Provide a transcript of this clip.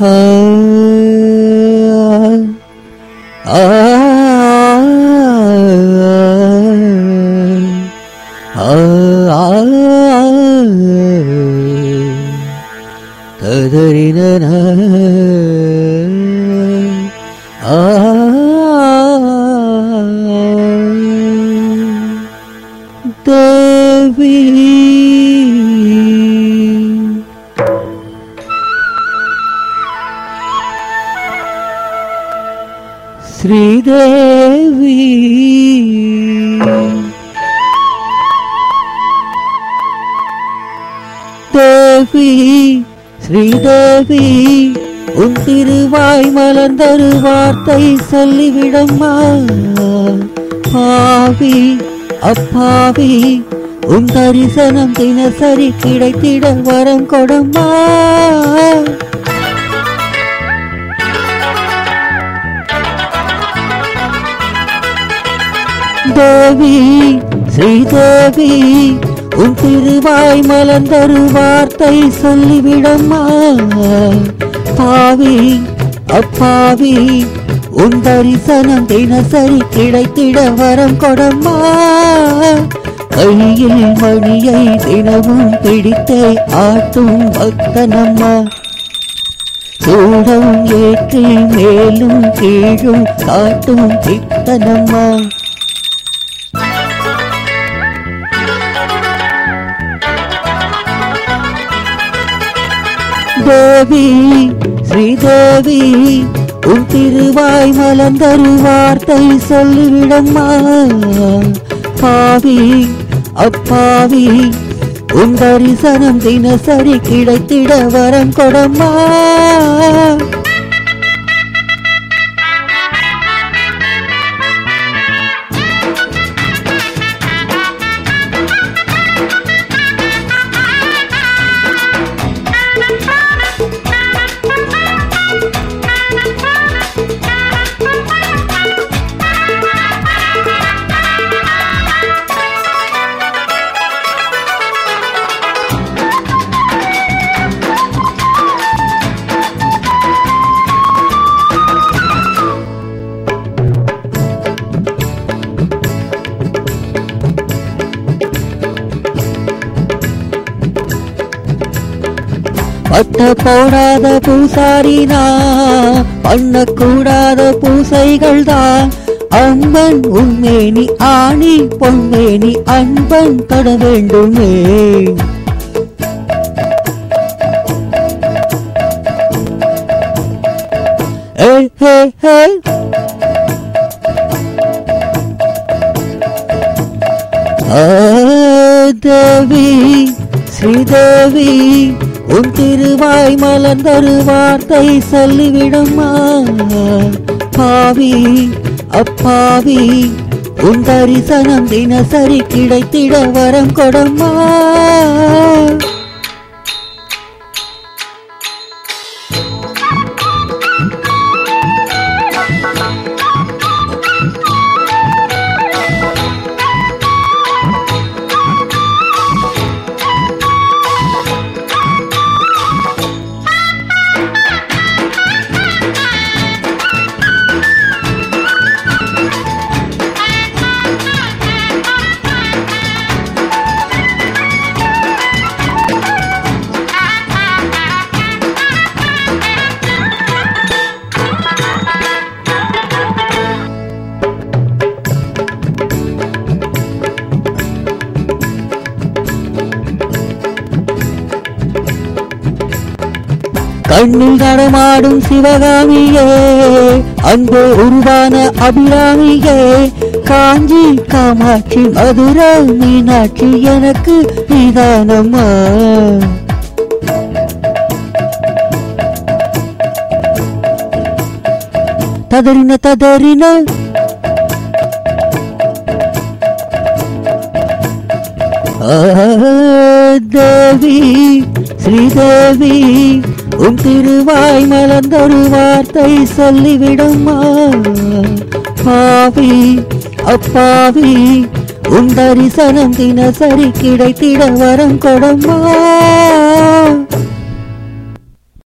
ஆ, ஆ, ஆ, ஆ, ததறின ஆ தேவி ஸ்ரீதேவி தேவி ஸ்ரீதேவி உன் திருவாய் மலர்ந்தரு வார்த்தை சொல்லிவிடம்மா பாவி அப்பாவி உன் தரிசனம் தினசரி கிடைத்திட வரம் கொடம்மா தேவி ஸ்ரீதேவி உன் திருவாய் மலர்ந்தரு வார்த்தை சொல்லிவிடம்மா பாவி அப்பாவி உன் தரிசனம் தினசரி கிடைத்திட வரம் கொடம்மா கையில் மணியை தினமும் பிடித்தே ஆட்டும் பக்தனம்மா சூடம் ஏற்றி மேலும் கீழும் காட்டும் சித்தனம்மா தேவி ஸ்ரீதேவி உன் திருவாய் மலர்ந்தரு வார்த்தை சொல்லிவிடம்மா பாவி அப்பாவி உன் தரிசனம் தினசரி கிடைத்திட வரம் கொடம்மா பட்ட போடாத பூசாரினா பண்ணக்கூடாத பூசைகள் தான் அம்பன் உண்மேனி ஆணி பொன்மேனி அன்பன் தொட வேண்டுமே ஏய், ஏய், ஏய். ஆ, தேவி ஸ்ரீதேவி உன் திருவாய் மலர்ந்தரு வார்த்தை சொல்லிவிடம்மா பாவி அப்பாவி உன் தரிசனம் தினசரி கிடைத்திட வரம் கொடம்மா கண்ணில் நடமாடும் சிவகாமியே அன்பு உருவான அபிராமியே காஞ்சி காமாட்சி மதுரை மீனாட்சி எனக்கு நிதானம்மா ததறின ததறின ஆ, தேவி ஸ்ரீதேவி உன் திருவாய் மலர்ந்தொரு வார்த்தை சொல்லிவிடம்மா பாவி அப்பாவி உன் தரிசனம் தினசரி கிடைத்திட வரம் கொடம்மா